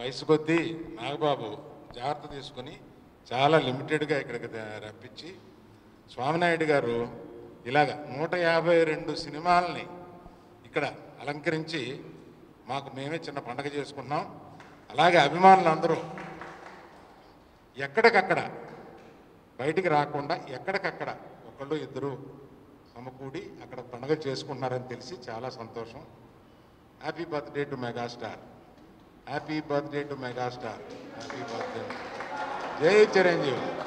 వయసు కొద్దీ నాగబాబు జాగ్రత్త తీసుకొని చాలా లిమిటెడ్గా ఇక్కడికి ద- రప్పించి స్వామినాయుడు గారు ఇలాగ నూట యాభై రెండు సినిమాలని ఇక్కడ అలంకరించి మాకు మేమే చిన్న పండగ చేసుకున్నాం అలాగే అభిమానులు అందరూ ఎక్కడికక్కడ బయటికి రాకుండా ఎక్కడికక్కడ ఒకళ్ళు ఇద్దరు సమకూడి అక్కడ పండుగ చేసుకుంటున్నారని తెలిసి చాలా సంతోషం happy birthday to megastar happy birthday to megastar happy birthday జై చిరంజీవి